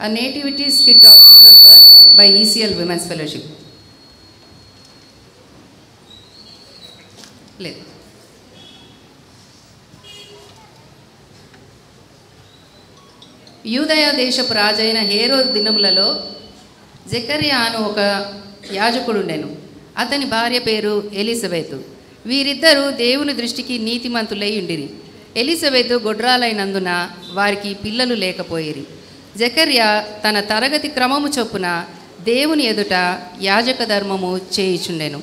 A nativity skit of Jesus' birth by ECL Women's Fellowship. లేదు యూదయ దేశపు రాజైన హేరో దినములలో జకర్యా అను ఒక యాజకుడుండెను అతని భార్య పేరు ఎలిజబెత్ వీరిద్దరూ దేవుని దృష్టికి నీతిమంతులై ఉండిరి ఎలిజబెత్ గొడ్రాలైనందున వారికి పిల్లలు లేకపోయిరి జకర్యా తన తరగతి క్రమము చొప్పున దేవుని ఎదుట యాజక ధర్మము చేయుచుండెను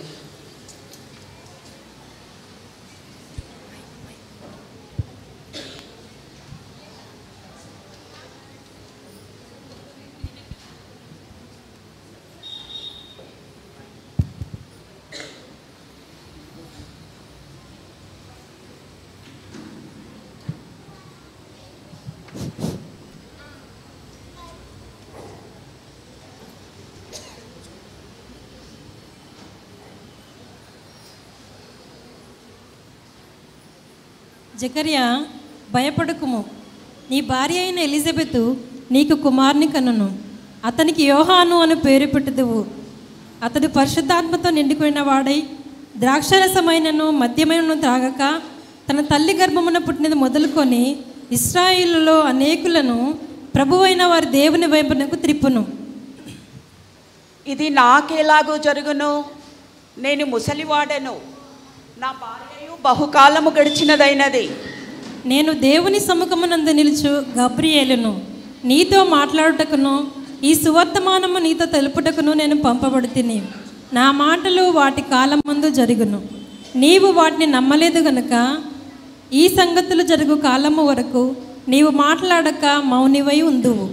జకర్యా భయపడకుము నీ భార్య అయిన ఎలిజబెత్ నీకు కుమారుని కనును అతనికి యోహాను అని పేరు పెట్టుదువు అతడు పరిశుద్ధాత్మతో నిండుకున్న వాడై ద్రాక్షరసమైనను మద్యమైనను త్రాగక తన తల్లి గర్భమున పుట్టినది మొదలుకొని ఇస్రాయిలులో అనేకులను ప్రభువైన వారి దేవుని వైపునకు త్రిప్పును ఇది నాకెలాగూ జరుగును నేను ముసలివాడను నా భార్యయు బహుకాలము గడిచినదైనది నేను దేవుని సముఖమునందు నిలుచు గబ్రియేలును నీతో మాట్లాడుటకును ఈ సువర్తమానము నీతో తెలుపుటకును నేను పంపబడుతిని నా మాటలు వాటి కాలమందు జరుగును నీవు వాటిని నమ్మలేదు గనుక ఈ సంగతులు జరుగు కాలము వరకు నీవు మాట్లాడక మౌనివై ఉందువు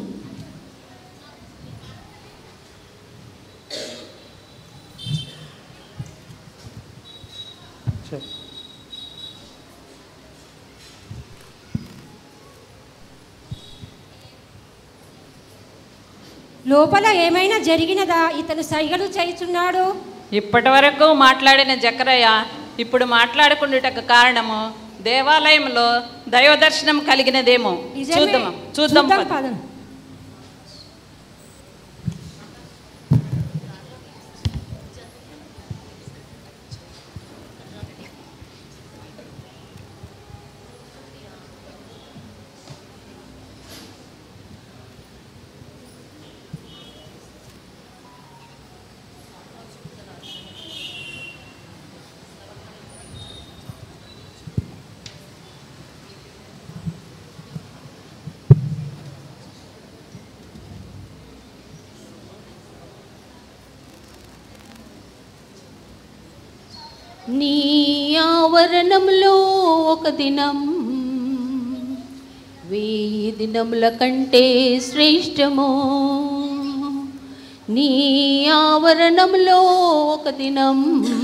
లోపల ఏమైనా జరిగినదా ఇతను సైగలు చేయుచున్నాడు ఇప్పటి వరకు మాట్లాడిన జకరయ్య ఇప్పుడు మాట్లాడుకుండుటకు కారణము దేవాలయంలో దైవ దర్శనం కలిగినదేమో నిజమే. చూద్దాం చూద్దాం పద. పదండి. నీ ఆవరణంలో ఒక దినం వెయ్యి దినముల కంటే శ్రేష్టము నీ ఆవరణంలో ఒక దినం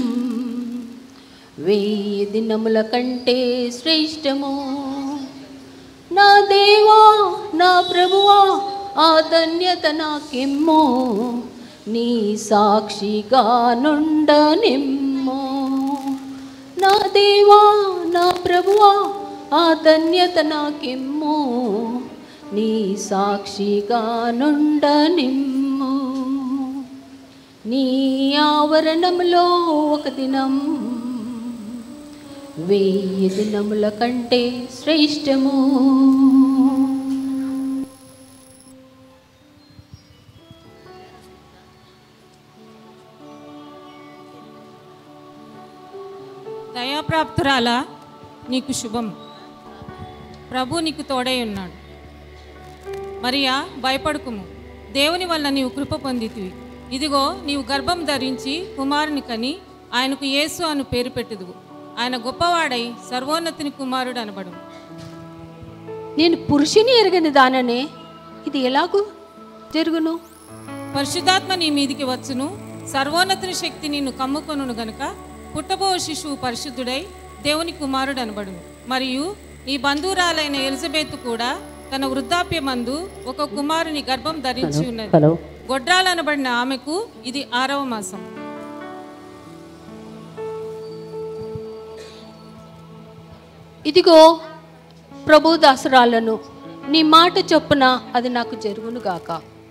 వెయ్యి దినముల కంటే శ్రేష్టము నా దేవా నా ప్రభువా ఆ ధన్యత నాకెమ్మో నీ సాక్షిగా నుండనిమ్మో నా దేవా నా ప్రభువా ఆ ధన్యత నాకెమ్మో నీ సాక్షిగా నుండనిమ్మో నీ ఆవరణంలో ఒక దినం వెయ్యి దినముల కంటే శ్రేష్టము దయాప్రాప్తురాలా నీకు శుభం ప్రభు నీకు తోడై ఉన్నాడు మరియా భయపడుకుము దేవుని వల్ల నీవు కృప పొందితివి ఇదిగో నీవు గర్భం ధరించి కుమారుని కని ఆయనకు యేసు అను పేరు పెట్టుదువు ఆయన గొప్పవాడై సర్వోన్నతిని కుమారుడు అనబడు నేను పురుషుని ఎరగని దాననే ఇది ఎలాగూ జరుగును పరిశుద్ధాత్మ నీ మీదికి వచ్చును సర్వోన్నతుని శక్తి నిన్ను కమ్ముకొనును గనుక పుట్టబో శిశువు పరిశుద్ధుడై దేవుని కుమారుడు అనబడును మరియు నీ బంధువురాలైన ఎలిజబెత్ కూడా తన వృద్ధాప్యమందు ఒక కుమారుని గర్భం ధరించి ఉన్నది గొడ్రాలనబడిన ఆమెకు ఇది ఆరవ మాసం ఇదిగో ప్రభు దాసురాలను నీ మాట చొప్పున అది నాకు జరుగును గాక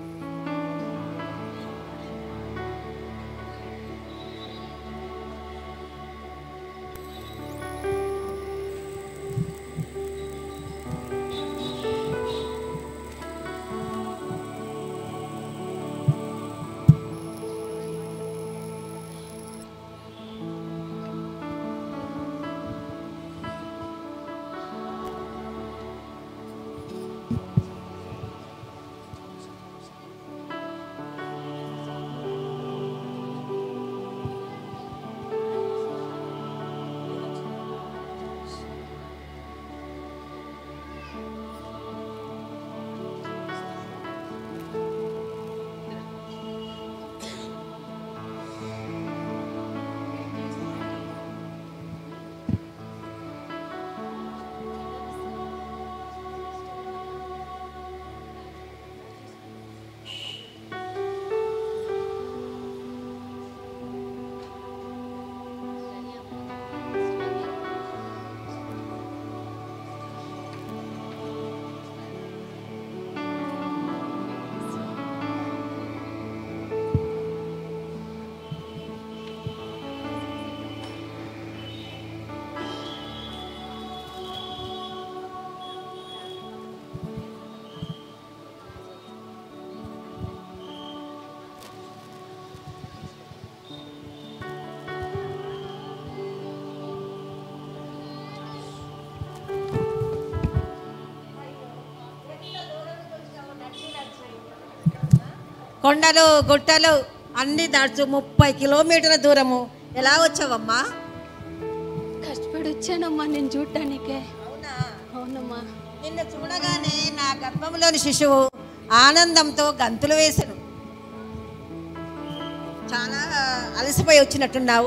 కొండలు గుట్టలు అన్ని దాచు ముప్పై కిలోమీటర్ల దూరము ఎలా వచ్చావమ్మా కష్టపడి వచ్చానమ్మా నేను చూడటానికే అవునమ్మా నిన్ను చూడగానే నా గర్భంలోని శిశువు ఆనందంతో గంతులు వేసను చాలా అలసిపోయి వచ్చినట్టున్నావు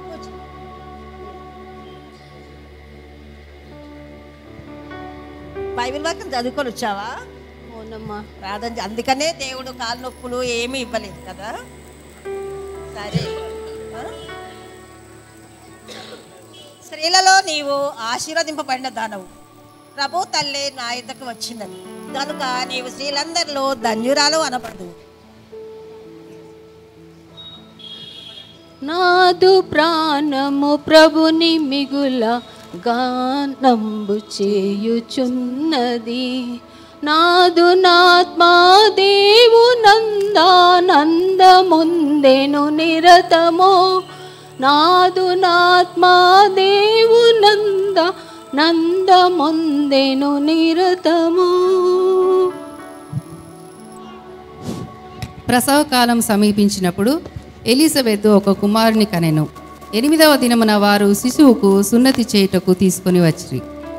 బైబిల్ వాక్యం చదువుకొని వచ్చావా అవునమ్మా ప్రార్థన చే- అందుకనే దేవుడు కాలు నొప్పులు ఏమీ ఇవ్వలేదు కదా సరే ఆ? స్త్రీలలో నీవు ఆశీర్వదింపబడిన దానవు ప్రభు తల్లి నా ఇద్దకు వచ్చిందని కనుక నీవు స్త్రీలందరిలో ధన్యురాలు అనబడదు నాదు ప్రాణము ప్రభుని మిగుల గానంబు చేయుచున్నది నాదు నాత్మా దేవు నందానందముందెను నిరతము నాదు నాత్మా దేవు నంద నందముందెను నిరతము ప్రసవ కాలం సమీపించినప్పుడు ఎలిజబెత్ ఒక కుమారుని కనెను ఎనిమిదవ దినమున వారు శిశువుకు సున్నతి చేయుటకు తీసుకొని వచ్చిరి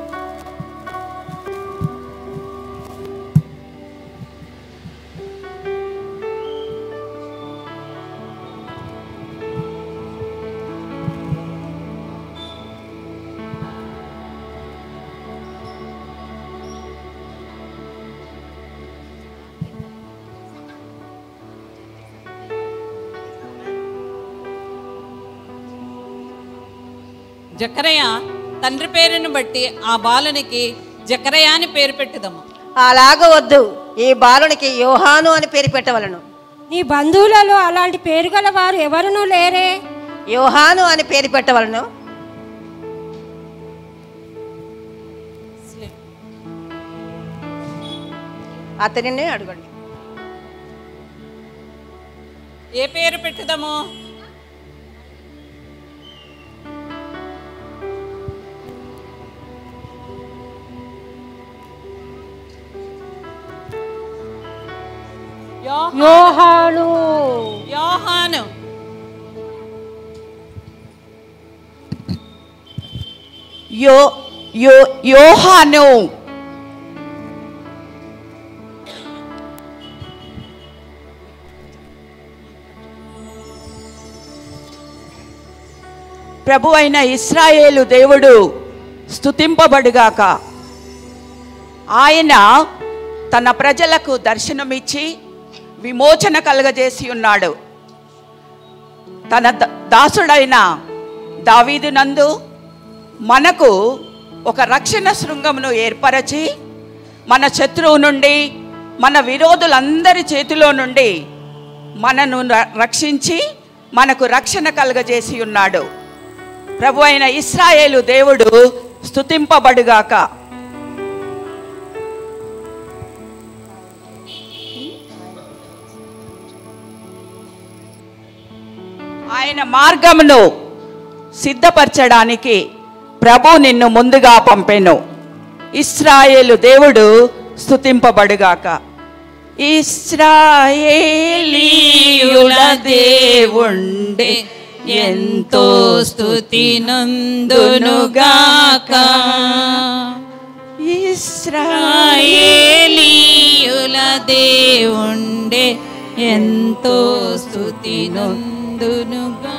జకరయ్య తండ్రి పేరును బట్టి ఆ బాలునికి జకరయ్య అని పేరు పెట్టుదము అలాగ వద్దు ఈ బాలునికి యోహాను అని పేరు పెట్టవలను నీ బంధువులలో అలాంటి పేరు గల వారు ఎవరునూ లేరే యోహాను అని పేరు పెట్టవలను అతనినే అడగండి ఏ పేరు పెట్టుదము యో- యోహాను యోహాను యో యో యోహాను ప్రభు అయిన ఇస్రాయేలు దేవుడు స్తుతింపబడుగాక ఆయన తన ప్రజలకు దర్శనమిచ్చి విమోచన కలగజేసి ఉన్నాడు తన ద- దాసుడైన దావీదు నందు మనకు ఒక రక్షణ శృంగమును ఏర్పరచి మన శత్రువు నుండి మన విరోధులందరి చేతిలో నుండి మనను ర- రక్షించి మనకు రక్షణ కలుగజేసి ఉన్నాడు ప్రభు అయిన ఇస్రాయేలు దేవుడు స్తుతింపబడుగాక ఆయన మార్గమును సిద్ధపరచడానికి ప్రభు నిన్ను ముందుగా పంపెను ఇస్రాయేలు దేవుడు స్తుతింపబడుగాక ఇస్రాయేలీయుల దేవుండే ఎంతో స్తుతి నందునుగాక ఇస్రాయేలీయుల దేవుండే ఎంతో స్తుతి నందునుగా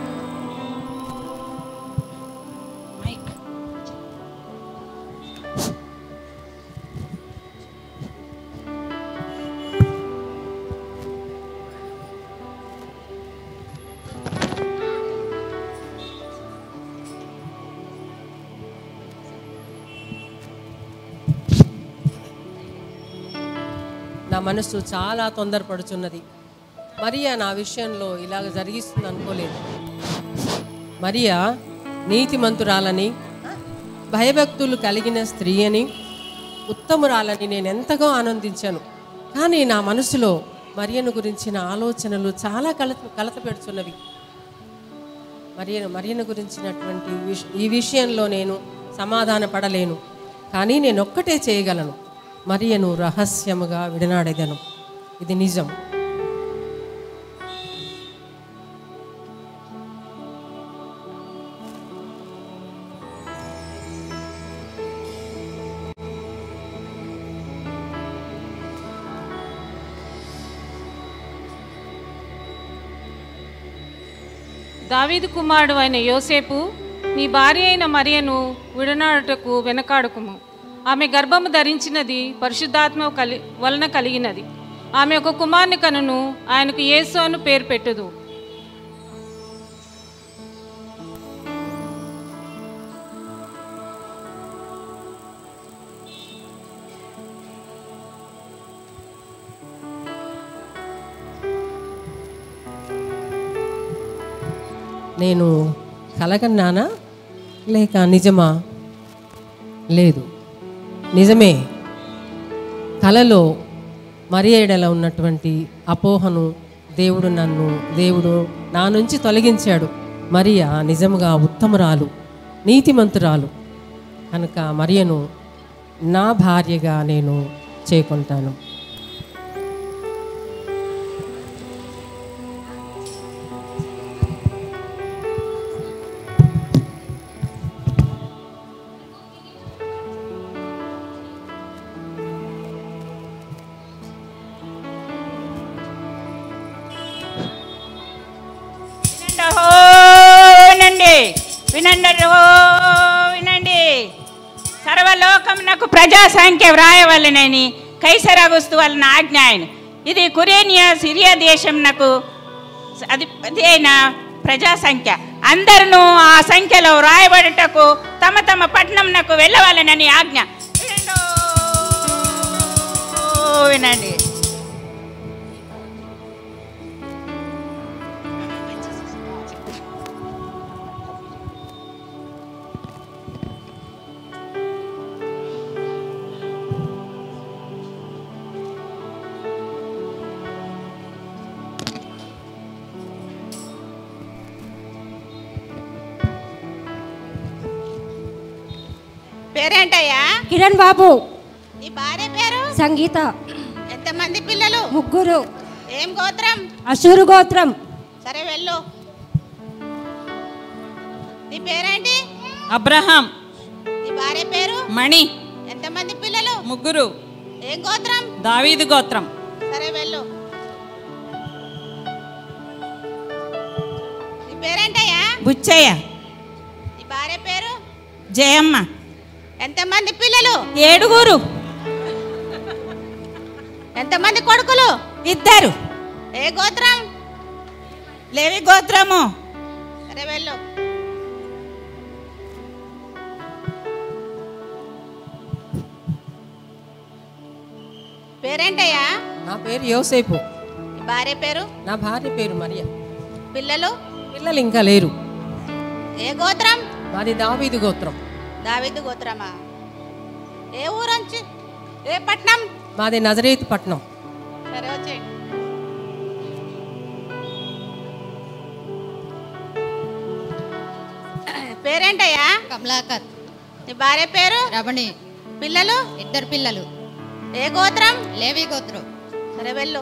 నా మనసు చాలా తొందరపడుచున్నది మరియా నా విషయంలో ఇలాగ జరిగిస్తుంది అనుకోలేదు మరియా నీతిమంతురాలని భయభక్తులు కలిగిన స్త్రీ అని ఉత్తమురాలని నేను ఎంతగా ఆనందించాను కానీ నా మనసులో మరియను గురించిన ఆలోచనలు చాలా కలత కలత పెడుతున్నవి మరియను మరియను గురించినటువంటి విష- ఈ విషయంలో నేను సమాధాన పడలేను కానీ నేను ఒక్కటే చేయగలను మరియను రహస్యముగా విడనాడేదను ఇది నిజం దావీదు కుమారుడు అయిన యోసేపు నీ భార్య అయిన మరియను విడనాడుటకు వెనకాడుకుము ఆమె గర్భము ధరించినది పరిశుద్ధాత్మ కలి వలన కలిగినది ఆమె ఒక కుమారుని కనును ఆయనకు యేసు అను పేరు పెట్టుదు నేను కలగన్నానా లేక నిజమా లేదు నిజమే కలలో మరియేడలో ఉన్నటువంటి అపోహను దేవుడు నన్ను దేవుడు నా నుంచి తొలగించాడు మరియా నిజముగా ఉత్తమురాలు నీతిమంతురాలు కనుక మరియను నా భార్యగా నేను చేకుంటాను వినండి వినండి ఓ వినండి సర్వలోకమునకు ప్రజా సంఖ్య వ్రాయవలనని కైసరాగుస్తు వలన ఆజ్ఞ ఆయన ఇది కురేనియా సిరియా దేశంనకు అది అది అయిన ప్రజా సంఖ్య అందరూ ఆ సంఖ్యలో వ్రాయబడుటకు తమ తమ పట్టణంనకు వెళ్ళవలనని ఆజ్ఞ వినండి ఓ, వినండి పేరేంటయ్యా కిరణ్ బాబు నీ భార్య పేరు సంగీత ఎంతమంది పిల్లలు ముగ్గురు ఏం గోత్రం అశూరు గోత్రం సరే వెళ్ళు నీ పేరేంటి అబ్రహాం నీ భార్య పేరు మణి ఎంతమంది పిల్లలు ముగ్గురు ఏం గోత్రం దావీదు గోత్రం సరే వెళ్ళు నీ పేరేంటయ్యా బుచ్చయ్య నీ భార్య పేరు జయమ్మ ఎంతమంది పిల్లలు ఏడుగురు ఎంతమంది కొడుకులు ఇద్దరు ఏ గోత్రం లేవి గోత్రము సరే వెళ్ళు పేరేంటయ్యా నా పేరు యోసేపు నీ భార్య పేరు నా భార్య పేరు మరియ పిల్లలు పిల్లలు ఇంకా లేరు ఏ గోత్రం మాది దావీదు గోత్రం దావిద్దు గోత్రమా ఏ ఊరంచి ఏ పట్నం మాది నజరేతు పట్నం సరే వచ్చేయండి పేరేంటయ్యా కమలాకర్ నీ భార్య పేరు రమణి పిల్లలు ఇద్దరు పిల్లలు ఏ గోత్రం లేవి గోత్రం సరే వెళ్ళు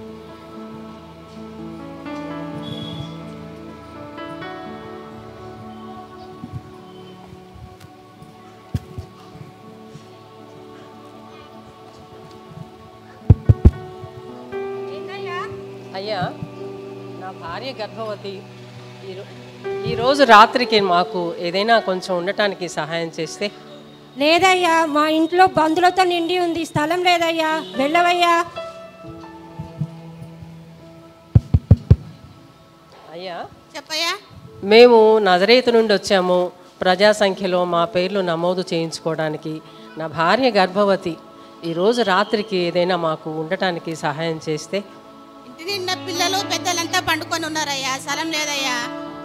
అయ్యా నా భార్య గర్భవతి ఈరో- ఈరోజు రాత్రికి మాకు ఏదైనా కొంచెం ఉండటానికి సహాయం చేస్తే లేదయ్యా మా ఇంట్లో బంధువులతో నిండి ఉంది స్థలం లేదయ్యా వెళ్ళవయ్యా అయ్యా చెప్పయ్యా మేము నజరేతు నుండి వచ్చాము ప్రజా సంఖ్యలో మా పేర్లు నమోదు చేయించుకోవడానికి నా భార్య గర్భవతి ఈరోజు రాత్రికి ఏదైనా మాకు ఉండటానికి సహాయం చేస్తే ఇంటి నిండా పిల్లలు పెద్దలంతా పండుకొని ఉన్నారయ్యా స్థలం లేదయ్యా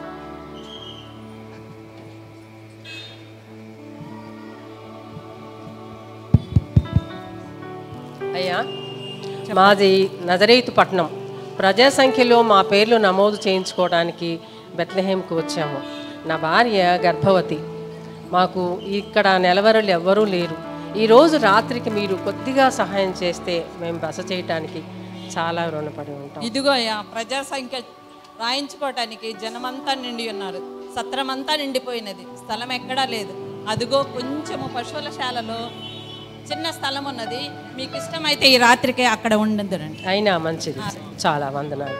అయ్యా మాది నజరేతు పట్నం ప్రజా సంఖ్యలో మా పేర్లు నమోదు చేయించుకోవడానికి బెత్లహేంకు వచ్చాము నా భార్య గర్భవతి మాకు ఇక్కడ నెలవరలు ఎవ్వరూ లేరు ఈరోజు రాత్రికి మీరు కొద్దిగా సహాయం చేస్తే మేము బస చేయటానికి చాలా రుణపడి ఉంటాం ఇదిగో అయ్యా ప్రజా సంఖ్య రాయించుకోవటానికి జనమంతా నిండి ఉన్నారు సత్రమంతా నిండిపోయినది స్థలం ఎక్కడా లేదు అదిగో కొంచెము పశువుల శాలలో చిన్న స్థలం ఉన్నది మీకు ఇష్టమైతే ఈ రాత్రికి అక్కడ ఉండదురండి అయినా మంచిది చాలా వందనాలు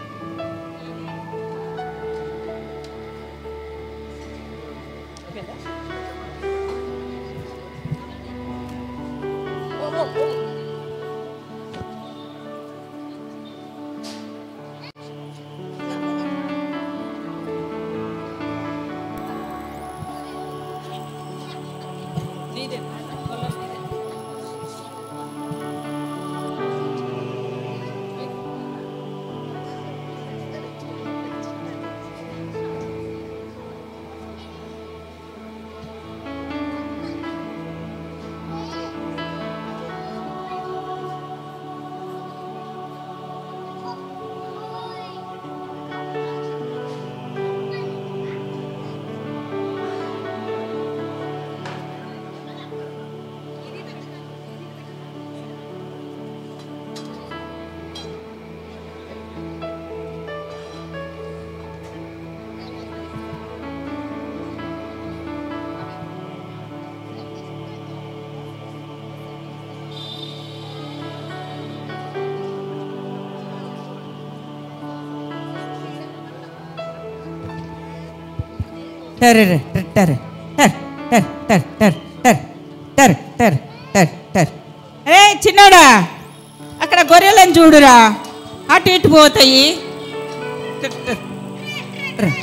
టర్ టర్ టర్ టర్ టర్ టర్ టర్ టర్ టర్ టర్ టర్ రే చిన్నోడా అక్కడ గొర్రెలను చూడురా అటు ఇటు పోతాయి టర్, టర్, టర్.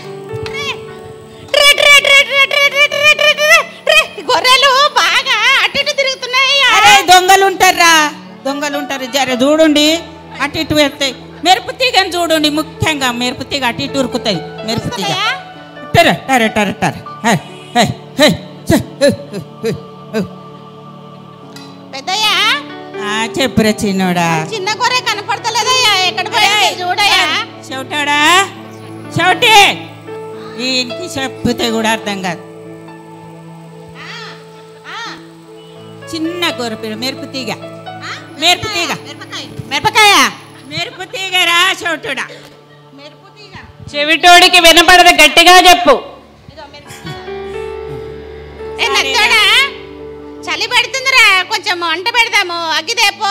గొర్రెలు బాగా అటు ఇటు తిరుగుతున్నాయి అరే దొంగలు ఉంటారా దొంగలు ఉంటారు జర చూడండి అటు ఇటు వెళ్తాయి మెరుపు తీగని చూడండి ముఖ్యంగా మెరుపు తీగ అటు ఇటు ఉరుకుతాయి మెరుపు తీగ టర్ టర్ టర్ టర్ హే, హే, హే, ఛ, హే, హే, హే, హే. పెద్దయ్యా ఆ, చెప్పురా చిన్నోడా చిన్న గొర్రె కనపడతలేదయ్యా ఎక్కడ పోయింది చూడయ్యా చెవిటాడా చెవిటి ఈయనకి చెప్తే కూడా అర్థం కాదు చిన్న గొర్రెపిల్ల మెరుపు తీగ మెరుపు తీగ మిరపకాయ మెరుపు తీగరా చెవిటుడా చెవిటోడికి వినపడదు గట్టిగా చెప్పు ఏ నత్తోడా చలి పెడుతుందిరా కొంచెం వంట పెడదాము అగ్గిదేపో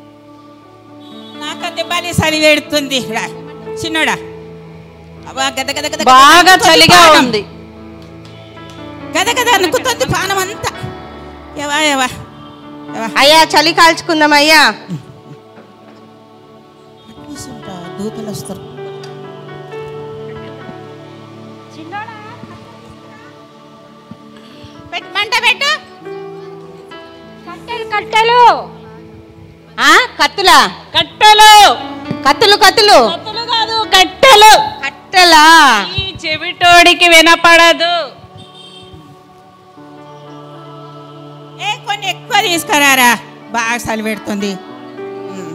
నాకైతే బాగా చలి పెడుతుంది రా, చిన్నోడా అబ్బా, గద గద గద బాగా అనుకుతుంది చలిగా పానం. ఉంది గద గద అనుకుతుంది పానం అంతా ఎవా ఎవా ఎవా అయ్యా చలి కాల్చుకుందాం అయ్యా కూర్చుంటా, దూతలు వస్తారు పెట్టు మంట పెట్టు కట్టెలు కట్టెలు ఆ కత్తులా కట్టెలు కత్తులు కత్తులు కట్టెలు కాదు కట్టెలు కట్టెలా ఈ చెవిటోడికి వినపడదు ఏ కొన్ని ఎక్కువ తీసుకురారా బాగా సలి పెడుతుంది ఉమ్.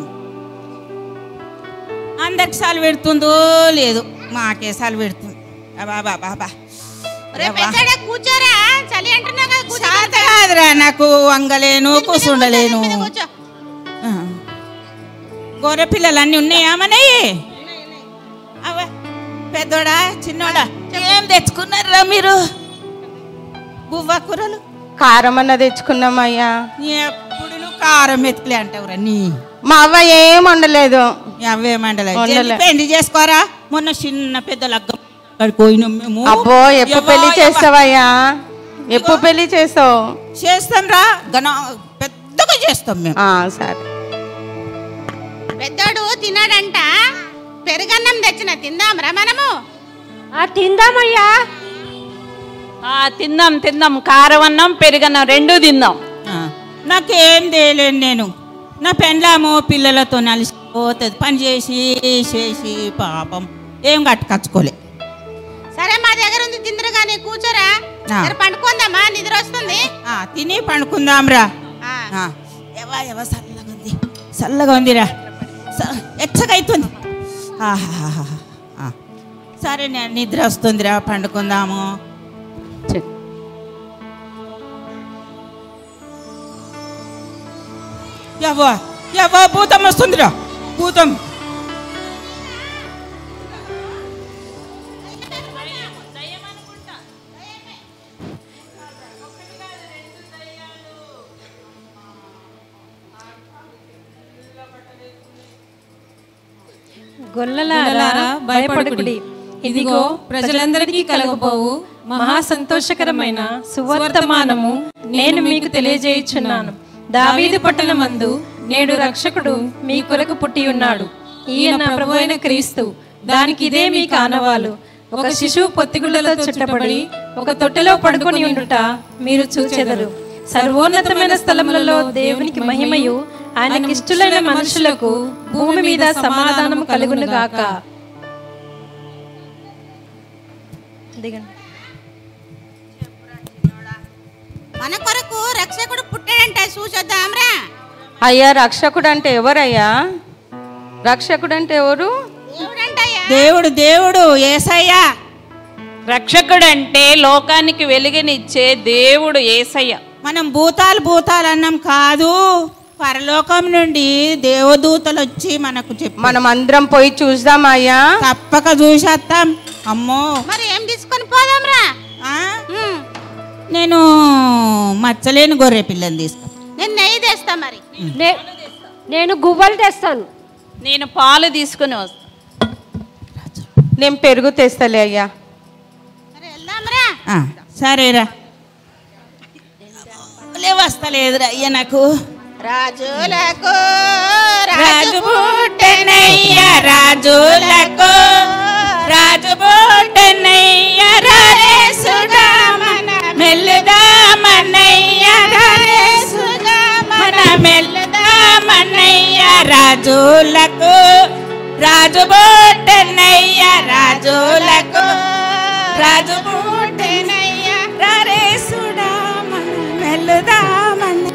అందరికి సలి పెడుతుందో లేదు మాకే సలి పెడుతుంది అబ్బా బాబా బాబా కూర్చోరా చలి అంటున్నా కదా కూర్చో. శాత కాదురా నాకు వంగలేను కూర్చుండలేను కూర్చో ఆ. గొర్రె పిల్లలు అన్నీ ఉన్నాయా మనయ్యి అవ్వ పెద్దోడా చిన్నోడా ఏం తెచ్చుకున్నారా మీరు బువ్వ కూరలు కారం అన్న తెచ్చుకున్నామయ్యా ఎప్పుడు కారం మెతుకులే అంటావురా నీ మా అవ్వ ఏం వండలేదు అవే మండలే వండలే. పెళ్లి చేసుకోరా మొన్న చిన్న పెద్ద లగ్గం అక్కడికి పోయినాం మేము అబ్బో ఎప్పుడు యవ్వా, పెళ్లి యవ్వా. చేస్తావయ్యా ఎప్పుడు పెళ్లి చేస్తావు చేస్తాం రా గణ పెద్దగా చేస్తాం మేము ఆ, సరే పెద్దోడు తిన్నాడంట పెరుగన్నం తెచ్చిన తిందాంరా మనము తిందామయ్యా ఆ, తిందాం తిందాం కారం అన్నం పెరుగన్నం రెండు తిందాం ఆ, నాకేం తేలేను నేను నా పెండ్లాము పిల్లలతో నలిసిపోతుంది పని చేసి చేసి పాపం ఏం కట్టుకచ్చుకోలే సరే మా దగ్గర ఉంది తిందరు కానీ కూర్చోరా ఆ. సరే పండుకుందామా నిద్ర వస్తుంది ఆ, తిని పండుకుందాంరా ఆ. ఆ, ఎవ ఎవ చల్లగా ఉంది చల్లగా ఉందిరా స- ఎచ్చగా అవుతుంది ఆహాహాహా. ఆ. సరే నేను నిద్ర వస్తుందిరా పండుకుందాము ఎవ్వ ఎవ్వ భూతం వస్తుందిరా భూతం గొల్లలారా భయపడకుడి ఇదిగో ప్రజలందరికీ కలగబోవు మహా సంతోషకరమైన సువర్తమానము నేను మీకు తెలియజేయుచున్నాను దావీదు పట్టణమందు నేడు రక్షకుడు మీ కొరకు పుట్టి ఉన్నాడు ఈయన ప్రభు అయిన క్రీస్తు దానికి ఇదే మీ కానవాలు ఒక శిశువు పొత్తిగుళ్ళలో చుట్టబడి ఒక తొట్టెలో పడుకొని ఉండుట మీరు చూచెదరు సర్వోన్నతమైన స్థలములలో దేవునికి మహిమయు ఆయనకి ఇష్టలైన మనుషులకు భూమి మీద సమాధానము కలుగును గాక దిగండి మన కొరకు రక్షకుడు పుట్టాడంట చూసొద్దాంరా అయ్యా రక్షకుడు అంటే ఎవరయ్యా రక్షకుడు అంటే ఎవరు దేవుడు దేవుడు ఏసయ్యా రక్షకుడు అంటే లోకానికి వెలుగునిచ్చే దేవుడు ఏసయ్య మనం భూతాలు భూతాలు అన్నాం కాదు పరలోకం నుండి దేవదూతలు వచ్చి మనకు చెప్పి మనం అందరం పోయి చూద్దాం అయ్యా తప్పక చూసేస్తాం అమ్మో మరి ఏం తీసుకొని పోదాంరా నేను మచ్చలేని గొర్రె పిల్లని తీసుకు నేను నెయ్యి తెస్తా మరి నేను గువ్వలు తెస్తాను నేను పాలు తీసుకుని వస్తాను నేను పెరుగు తెస్తలే అయ్యా ఆ, సరేరా లే వస్తలేదురా అయ్యా నాకు రాజులకు రాజు పుట్టెనయ్య రాజులకు రాజు పుట్టెనయ్య రారేసుడా మన మెల్లుదామన్నయ్య రారేసుడా మన మెల్లుదామన్నయ్య రాజులకు రాజు పుట్టెనయ్య రాజులకు రాజు పుట్టెనయ్య రారేసుడా మన మెల్లుదామన్న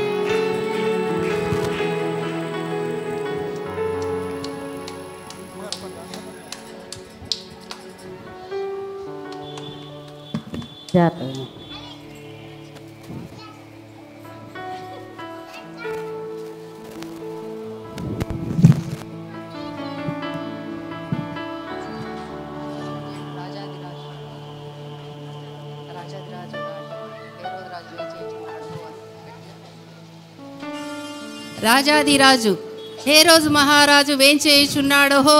రాజాదిరాజు ఏ రోజు మహారాజు వేంచేయుచున్నాడో హో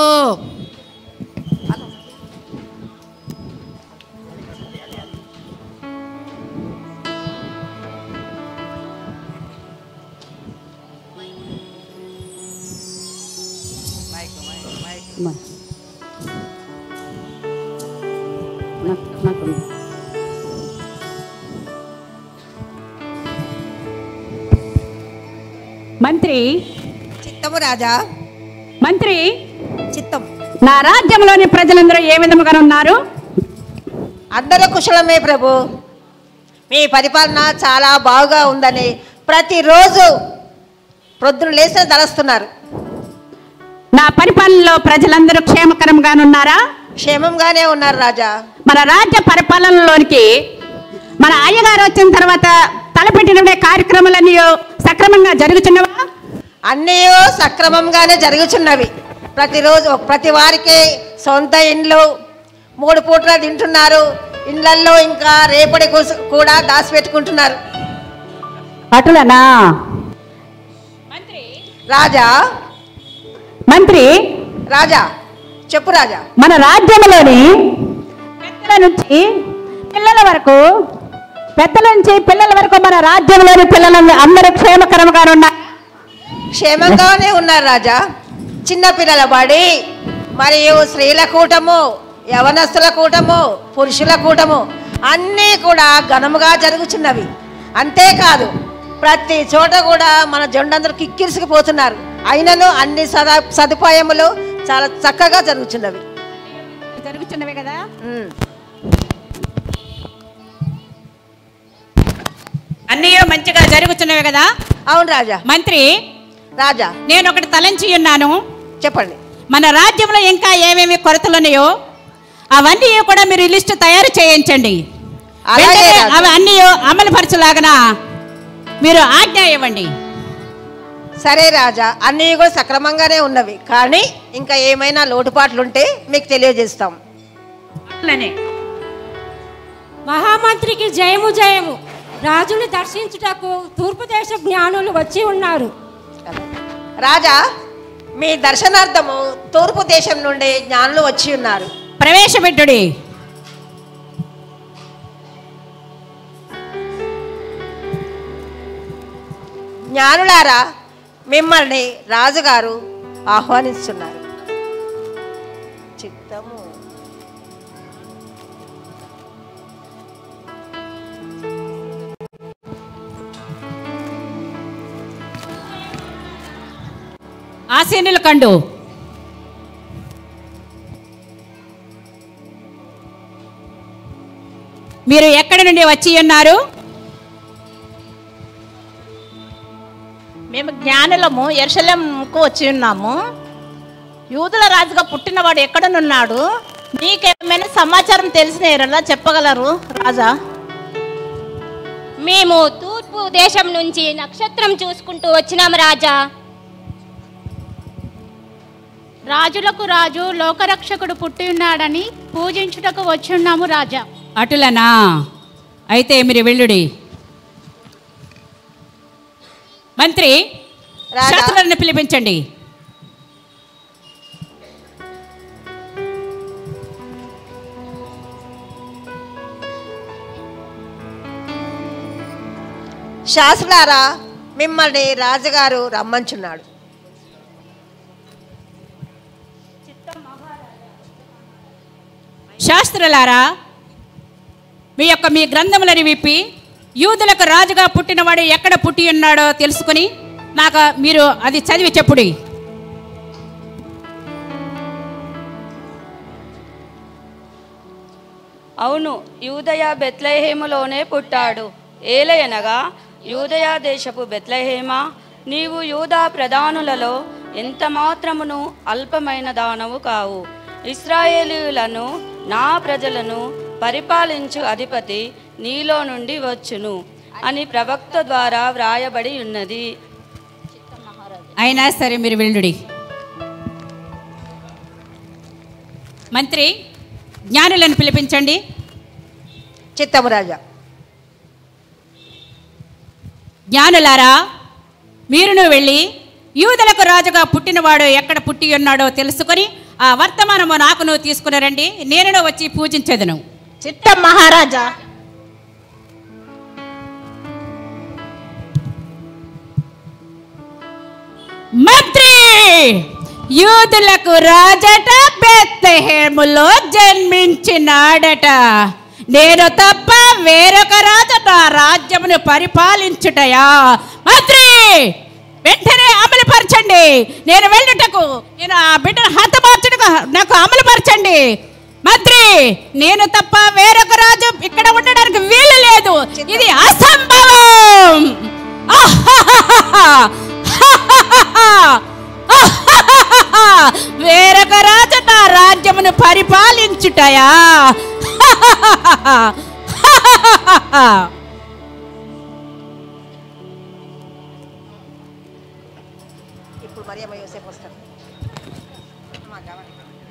మంత్రి చిత్తము రాజా మంత్రి చిత్తం నా రాజ్యంలోని ప్రజలందరూ ఏ విధముగా ఉన్నారు అందరూ కుశలమే ప్రభు మీ పరిపాలన చాలా బాగా ఉందని ప్రతిరోజు ప్రొద్దున లేచిన తలస్తున్నారు నా పరిపాలనలో ప్రజలందరూ క్షేమకరంగానున్నారా క్షేమంగానే ఉన్నారు రాజా మన రాజ్య పరిపాలనలోనికి మన అయ్యగారు వచ్చిన తర్వాత తలపెట్టిన కార్యక్రమాలన్నీ సక్రమంగా జరుగుతున్నవా అన్నీ సక్రమంగానే జరుగుతున్నవి ప్రతిరోజు ప్రతి వారికి సొంత ఇండ్లు మూడు పూటలు తింటున్నారు ఇండ్లల్లో ఇంకా రేపటి కోసం కూడా దాచిపెట్టుకుంటున్నారు అటులనా రాజా మంత్రి రాజా చెప్పు రాజా మన రాజ్యంలోని పెద్దల నుంచి పిల్లల వరకు పెద్దల నుంచి పిల్లల వరకు మన రాజ్యంలోని పిల్లలందరూ అందరూ క్షేమకరంగా ఉన్నారు క్షేమంగానే ఉన్నారు రాజా చిన్న పిల్లల బడి మరియు స్త్రీల కూటము యవనస్తుల కూటము పురుషుల కూటము అన్నీ కూడా ఘనముగా జరుగుతున్నవి అంతేకాదు ప్రతి చోట కూడా మన జెండందరూ కిక్కిరిసిపోతున్నారు అయినను అన్ని సదా సదుపాయములు చాలా చక్కగా జరుగుతున్నవి జరుగుతున్నవే కదా అన్నీ మంచిగా జరుగుతున్నవి కదా అవును రాజా మంత్రి రాజా నేను ఒకటి తలంచి ఉన్నాను చెప్పండి మన రాజ్యంలో ఇంకా ఏమేమి కొరతలు ఉన్నాయో అవన్నీ కూడా మీరు లిస్టు తయారు చేయించండి అలాగే వెంటనే రాజా. అవి అన్నీ అమలు పరచలాగన మీరు ఆజ్ఞ ఇవ్వండి సరే రాజా అన్నీ కూడా సక్రమంగానే ఉన్నవి కానీ ఇంకా ఏమైనా లోటుపాట్లు ఉంటే మీకు తెలియజేస్తాం మహామంత్రికి జయము జయము రాజుని దర్శించుటకు తూర్పు దేశ జ్ఞానులు వచ్చి ఉన్నారు రాజా మీ దర్శనార్థము తూర్పు దేశం నుండి జ్ఞానులు వచ్చి ఉన్నారు ప్రవేశపెట్టుడి జ్ఞానులారా మిమ్మల్ని రాజుగారు ఆహ్వానిస్తున్నారు చిత్తము ఆశీనులు కండు మీరు ఎక్కడి నుండి వచ్చి ఉన్నారు మేము జ్ఞానులము ఎరుసలంకు వచ్చి ఉన్నాము యూదుల రాజుగా పుట్టినవాడు ఎక్కడనున్నాడు మీకేమైనా సమాచారం తెలిసిన ఎరలా చెప్పగలరు రాజా మేము తూర్పు దేశం నుంచి నక్షత్రం చూసుకుంటూ వచ్చినాం రాజా రాజులకు రాజు లోకరక్షకుడు పుట్టి ఉన్నాడని పూజించుటకు వచ్చున్నాము రాజా అటులనా అయితే మీరు వెళ్ళుడి మంత్రి శాస్త్రులను పిలిపించండి శాస్త్రులారా మిమ్మల్ని రాజుగారు రమ్మంచున్నాడు శాస్త్రులారా మీ యొక్క మీ గ్రంథములని విప్పి యూదులకు రాజుగా పుట్టినవాడు ఎక్కడ పుట్టి ఉన్నాడో తెలుసుకుని నాకు మీరు అది చదివి చెప్పుడి అవును యూదయ బెత్లహేములోనే పుట్టాడు ఏలయనగా యూదయ దేశపు బెత్లహేమ నీవు యూదా ప్రధానులలో ఎంత మాత్రమును అల్పమైన దానవు కావు ఇస్రాయేలీయులను నా ప్రజలను పరిపాలించు అధిపతి నీలో నుండి వచ్చును అని ప్రవక్త ద్వారా వ్రాయబడి ఉన్నది అయినా సరే మీరు వెళ్ళుడి మంత్రి జ్ఞానులను పిలిపించండి చిత్తము రాజా జ్ఞానులారా మీరును వెళ్ళి యూదులకు రాజుగా పుట్టినవాడు ఎక్కడ పుట్టి ఉన్నాడో తెలుసుకొని ఆ వర్తమానము నాకును తీసుకుని రండి నేను వచ్చి పూజించేదను చిత్తం మహారాజా మంత్రి యూదులకు రాజట బెత్తహేములో జన్మించినాడట నేను తప్ప వేరొక రాజు నా రాజ్యమును పరిపాలించుటయా మంత్రి వెంటనే అమలుపరచండి నేను వెళ్ళుటకు నేను ఆ బిడ్డను హతమార్చుటకు నాకు అమలుపరచండి మంత్రి నేను తప్ప వేరొక రాజు ఇక్కడ ఉండడానికి వీలు లేదు ఇది అసంభవం ఆహాహాహా! ఆహాహాహా! వేరొక రాజు నా రాజ్యమును పరిపాలించుటయా ఆహాహాహా! ఇప్పుడు మరియమ్మ యోసేపు వస్తారు అమ్మా, కావాలి.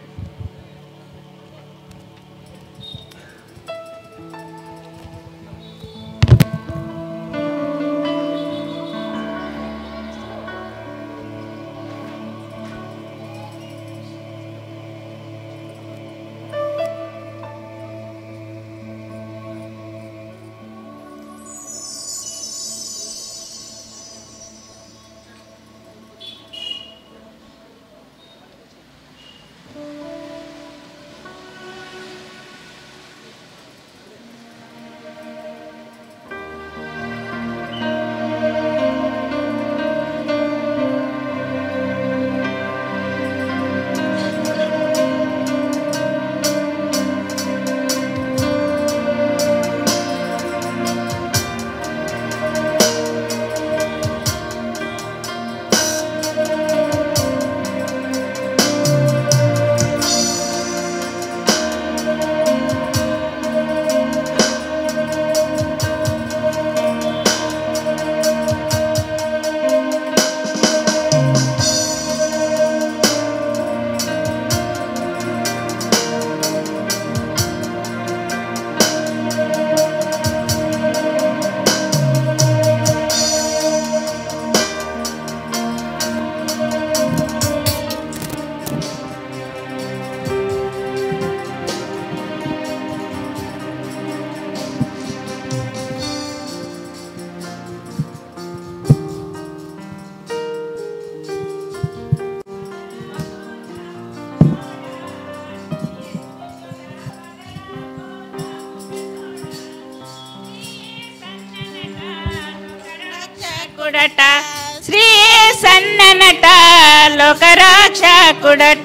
రక్షకుడట శ్రీ సన్ననట లోకరక్షకుడట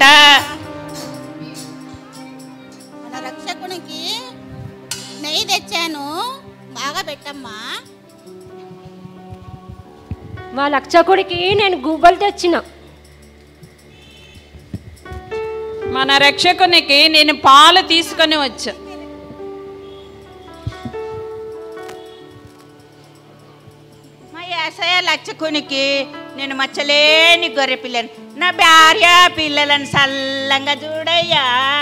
మన రక్షకునికి నెయ్యి తెచ్చాను బాగా పెట్టమ్మా మా రక్షకుడికి నేను గుబ్బలు తెచ్చిన మన రక్షకునికి నేను పాలు తీసుకొని వచ్చా మా ఏసయ లక్షకునికి నేను మచ్చలేని గొర్రె పిల్లని నా భార్య పిల్లలను సల్లంగా చూడయ్యా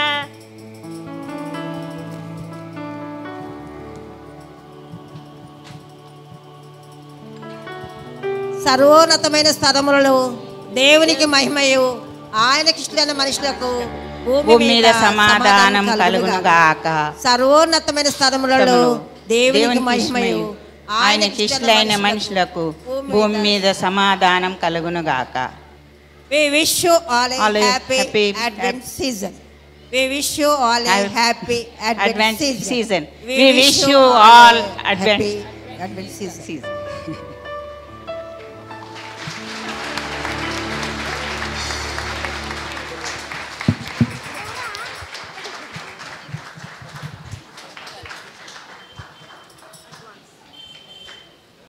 సర్వోన్నతమైన స్థలములలో దేవునికి మహిమయు ఆయనకి ఇష్టమైన మనుషులకు భూమి మీద సమాధానం కలుగును గాక సర్వోన్నతమైన స్థలములలో దేవునికి మహిమయు ఆయనకి ఇష్టలైన మనుషులకు భూమి మీద సమాధానం కలుగును గాక We wish you all a All a happy, happy Advent season. We wish you all a happy Advent, Advent season. season. We wish you all Advent happy Advent season.